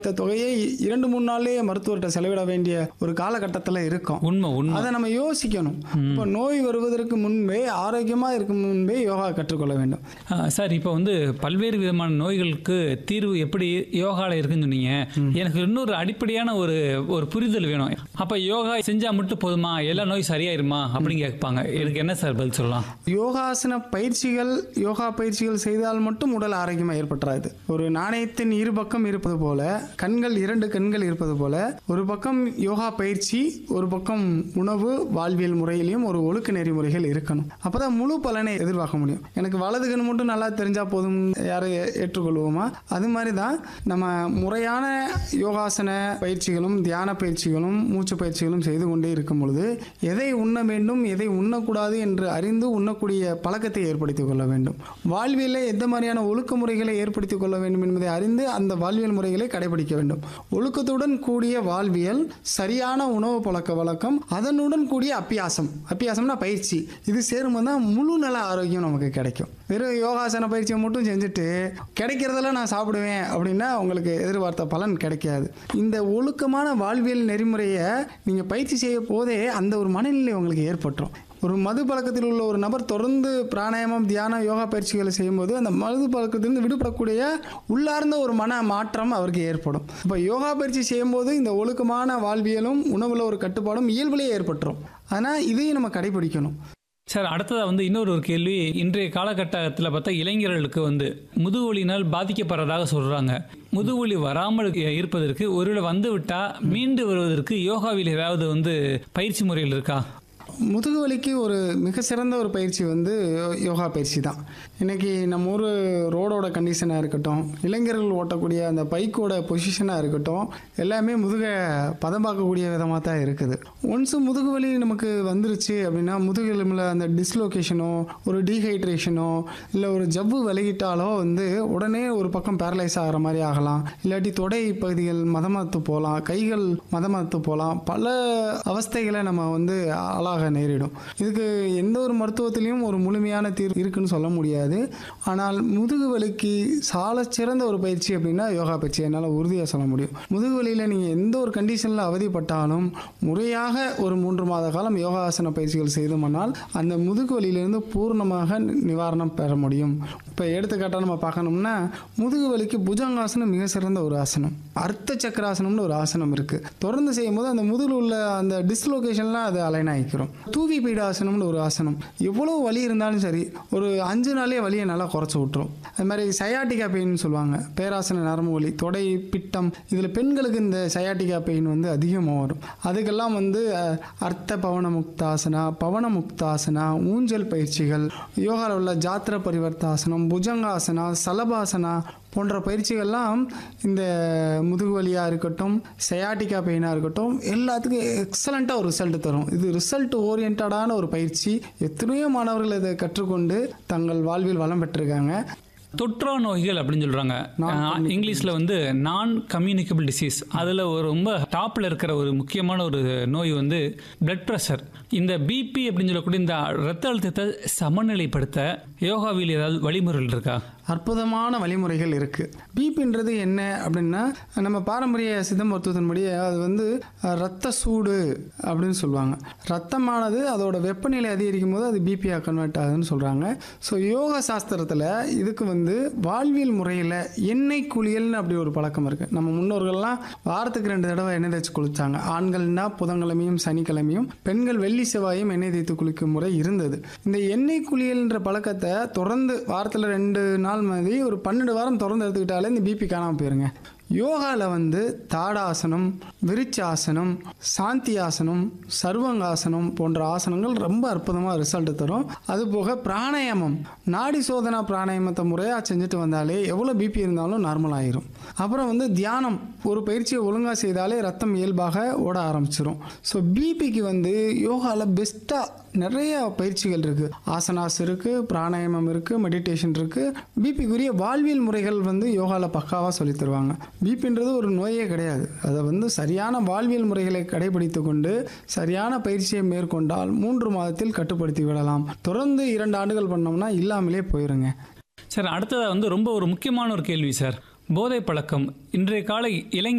இந்த தொகையை இரண்டு மூணு நாள்லயே மருத்துவர்கிட்ட செலவிட வேண்டிய ஒரு காலகட்டத்தில் இருக்கும் உண்மை உண்மை அதை நம்ம யோசிக்கணும் இப்போ நோய் வருவதற்கு முன்பே ஆரோக்கியமா இருக்கும் முன்பே யோகா கற்றுக்கொள்ள வேண்டும் ஆ, சார் இப்போ வந்து பல்வேறு விதமான நோய்களுக்கு தீர்வு எப்படி யோகால இருக்குன்னு சொன்னீங்க எனக்கு இன்னொரு அடிப்படையான ஒரு ஒரு புரிதல் வேணும் அப்ப யோகா செஞ்சா மட்டும் போதுமா எல்லா நோய் சரியாயிருமா அப்படின்னு கேட்பாங்க எனக்கு என்ன சார் பதில் சொல்லலாம் யோகாசன பயிற்சிகள் யோகா பயிற்சிகள் செய்தால் மட்டும் உடல் ஆரோக்கியமா ஏற்பட்டுறாது ஒரு நாணயத்தின் இரு பக்கம் இருப்பது போல கண்கள் இரண்டு கண்கள் இருப்பது போல ஒரு பக்கம் யோகா பயிற்சி ஒரு பக்கம் உணவு வாழ்வியல் முறையிலையும் ஒரு ஒழுக்க நெறிமுறைகள் இருக்கணும் அப்பதான் முழு பலனை எதிர்பார்க்க முடியும் எனக்கு வலது கண் மட்டும் நல்லா தெரிஞ்சா போதும் யாரும் ஏ- ஏற்றுக்கொள்வோமா அது மாதிரி தான் நம்ம முறையான யோகாசன பயிற்சிகளும் தியான பயிற்சிகளும் மூச்சு பயிற்சிகளும் செய்து கொண்டே இருக்கும் பொழுது எதை உண்ண வேண்டும் எதை உண்ணக்கூடாது என்று அறிந்து உண்ணக்கூடிய பழக்கத்தை ஏற்படுத்திக் கொள்ள வேண்டும் வாழ்வியலில் எந்த மாதிரியான ஒழுக்க முறைகளை ஏற்படுத்திக் கொள்ள வேண்டும் என்பதை அறிந்து அந்த வாழ்வியல் முறைகளை கடைபிடிக்க வேண்டும் ஒழுக்கத்துடன் கூடிய வாழ்வியல் சரியான உணவு பழக்க வழக்கம் அதனுடன் கூடிய அப்பியாசம் அப்பியாசம்னா பயிற்சி இது சேரும்போது தான் முழு நல ஆரோக்கியம் நமக்கு கிடைக்கும் வெறும் யோகாசன பயிற்சியை மட்டும் செஞ்சுட்டு கிடைக்கிறதெல்லாம் நான் சாப்பிடுவேன் அப்படின்னா உங்களுக்கு எதிர்பார்த்த பலன் கிடைக்காது இந்த ஒழுக்கமான வாழ்வியல் நெறிமுறையை நீங்கள் பயிற்சி செய்ய போதே அந்த ஒரு மனநிலை உங்களுக்கு ஏற்பட்டுரும் ஒரு மது பழக்கத்தில் உள்ள ஒரு நபர் தொடர்ந்து பிராணாயாமம் தியானம் யோகா பயிற்சிகளை செய்யும்போது அந்த மது பழக்கத்திலிருந்து விடுபடக்கூடிய உள்ளார்ந்த ஒரு மன மாற்றம் அவருக்கு ஏற்படும் இப்போ யோகா பயிற்சி செய்யும்போது இந்த ஒழுக்கமான வாழ்வியலும் உணவுல ஒரு கட்டுப்பாடும் இயல்பிலேயே ஏற்பட்டுரும் ஆனால் இதையும் நம்ம கடைபிடிக்கணும் சார் அடுத்ததா வந்து இன்னொரு ஒரு கேள்வி இன்றைய காலகட்டத்தில் பார்த்தா இளைஞர்களுக்கு வந்து முதுகுவலியினால் பாதிக்கப்படுறதாக சொல்றாங்க முதுகுவலி வராமல் இருப்பதற்கு ஒருவேளை வந்து விட்டா மீண்டு வருவதற்கு யோகாவில் ஏதாவது வந்து பயிற்சி முறைகள் இருக்கா முதுகு வலிக்கு ஒரு மிக சிறந்த ஒரு பயிற்சி வந்து யோ- யோகா பயிற்சி தான் இன்னைக்கு நம்ம ஊர் ரோடோட கண்டிஷனாக இருக்கட்டும் இளைஞர்கள் ஓட்டக்கூடிய அந்த பைக்கோட பொசிஷனாக இருக்கட்டும் எல்லாமே முதுகை பதம் பார்க்கக்கூடிய விதமாக தான் இருக்குது ஒன்ஸ் முதுகு வலி நமக்கு வந்துருச்சு அப்படின்னா முதுகெலும்பில் அந்த டிஸ்லோகேஷனோ ஒரு டீஹைட்ரேஷனோ இல்லை ஒரு ஜவ்வு விலகிட்டாலோ வந்து உடனே ஒரு பக்கம் பேரலைஸ் ஆகிற மாதிரி ஆகலாம் இல்லாட்டி தொடை பகுதிகள் மதமாத்து போகலாம் கைகள் மதமாத்து போகலாம் பல அவஸ்தைகளை நம்ம வந்து ஆளாக நேரிடும் இதுக்கு எந்த ஒரு மருத்துவத்திலையும் ஒரு முழுமையான தீர்வு இருக்குன்னு சொல்ல முடியாது ஆனால் முதுகு வலிக்கு சால சிறந்த ஒரு பயிற்சி அப்படின்னா யோகா பயிற்சி என்னால் உறுதியாக சொல்ல முடியும் முதுகு வலியில் நீங்கள் எந்த ஒரு கண்டிஷனில் அவதிப்பட்டாலும் முறையாக ஒரு மூன்று மாத காலம் யோகாசன பயிற்சிகள் செய்தோம்னால் அந்த முதுகு வலியிலிருந்து பூர்ணமாக நிவாரணம் பெற முடியும் இப்போ எடுத்துக்காட்டாக நம்ம பார்க்கணும்னா முதுகு வலிக்கு புஜங்காசனம் மிக சிறந்த ஒரு ஆசனம் அர்த்த சக்கராசனம்னு ஒரு ஆசனம் இருக்குது தொடர்ந்து செய்யும்போது அந்த முதுகில் உள்ள அந்த டிஸ்லோகேஷன்லாம் அது அலைன் ஆகிக்கிறோம் தூவி பீடாசனம்னு ஒரு ஆசனம் எவ்வளோ வலி இருந்தாலும் சரி ஒரு அஞ்சு நாளே வலியை நல்லா குறைச்சி விட்டுரும் அது மாதிரி சயாட்டிகா பெயின் சொல்லுவாங்க பேராசன நரம்பு வலி தொடை பிட்டம் இதில் பெண்களுக்கு இந்த சயாட்டிகா பெயின் வந்து அதிகமாக வரும் அதுக்கெல்லாம் வந்து அஹ், அர்த்த பவன முக்தாசனா பவன முக்தாசனா ஊஞ்சல் பயிற்சிகள் யோகாவில் உள்ள ஜாத்திர பரிவர்த்தாசனம் புஜங்காசனா சலபாசனா போன்ற பயிற்சிகள்லாம் இந்த முதுகு வலியாக இருக்கட்டும் சயாட்டிக்கா பெயினாக இருக்கட்டும் எல்லாத்துக்கும் எக்ஸலண்ட்டாக ஒரு ரிசல்ட் தரும் இது ரிசல்ட் ஓரியன்டான ஒரு பயிற்சி எத்தனையோ மாணவர்கள் இதை கற்றுக்கொண்டு தங்கள் வாழ்வில் வளம் பெற்றிருக்காங்க தொற்றா நோய்கள் அப்படின்னு சொல்றாங்க ஆஹ், இங்கிலீஷ்ல வந்து நான் கம்யூனிகபிள் டிசீஸ் அதுல ஒரு ரொம்ப டாப்ல இருக்கிற ஒரு முக்கியமான ஒரு நோய் வந்து பிளட் ப்ரெஷர் இந்த பிபி அப்படின்னு சொல்லக்கூடிய இந்த ரத்த அழுத்தத்தை சமநிலைப்படுத்த யோகாவில் ஏதாவது வழிமுறைகள் இருக்கா அற்புதமான வழிமுறைகள் இருக்கு பிபின்றது என்ன அப்படின்னா நம்ம பாரம்பரிய சித்த மருத்துவத்தின்படி அது வந்து அஹ், ரத்த சூடு அப்படின்னு சொல்லுவாங்க ரத்தமானது அதோட வெப்பநிலை அதிகரிக்கும் போது அது பிபியாக கன்வெர்ட் ஆகுதுன்னு சொல்றாங்க ஸோ யோகா சாஸ்திரத்தில் இதுக்கு வந்து வாழ்வியல் முறையில் எண்ணெய் குளியல்னு அப்படி ஒரு பழக்கம் இருக்கு நம்ம முன்னோர்கள்லாம் வாரத்துக்கு ரெண்டு தடவை எண்ணெய் தேய்ச்சி குளிச்சாங்க ஆண்கள்னா புதன்கிழமையும் சனிக்கிழமையும் பெண்கள் வெள்ளி செவ்வாயும் எண்ணெய் தேய்த்து குளிக்கும் முறை இருந்தது இந்த எண்ணெய் குளியல்ன்ற பழக்கத்தை தொடர்ந்து வாரத்தில் ரெண்டு நாள் மாதிரி ஒரு பன்னெண்டு வாரம் தொடர்ந்து எடுத்துக்கிட்டாலே இந்த பிபி காணாமல் போயிருங்க யோகாவில் வந்து தாடாசனம் விருச்சாசனம் சாந்தி ஆசனம் சர்வங்காசனம் போன்ற ஆசனங்கள் ரொம்ப அற்புதமாக ரிசல்ட் தரும் அதுபோக பிராணாயாமம் நாடி சோதனா பிராணாயாமத்தை முறையாக செஞ்சுட்டு வந்தாலே எவ்வளோ பிபி இருந்தாலும் நார்மல் ஆயிரும் அப்புறம் வந்து தியானம் ஒரு பயிற்சியை ஒழுங்காக செய்தாலே ரத்தம் இயல்பாக ஓட ஆரம்பிச்சிரும் ஸோ பிபிக்கு வந்து யோகாவில் பெஸ்ட்டாக நிறைய பயிற்சிகள் இருக்கு ஆசனாஸ் இருக்கு பிராணாயாமம் இருக்கு மெடிடேஷன் இருக்கு பிபிக்குரிய வாழ்வியல் முறைகள் வந்து யோகால பக்காவா சொல்லி தருவாங்க பிபின்றது ஒரு நோயே கிடையாது அதை வந்து சரியான வாழ்வியல் முறைகளை கடைபிடித்து கொண்டு சரியான பயிற்சியை மேற்கொண்டால் மூன்று மாதத்தில் கட்டுப்படுத்தி விடலாம் தொடர்ந்து இரண்டு ஆண்டுகள் பண்ணோம்னா இல்லாமலே போயிருங்க சார் அடுத்ததா வந்து ரொம்ப ஒரு முக்கியமான ஒரு கேள்வி சார் போதை பழக்கம் இன்றைய கால இளைஞர்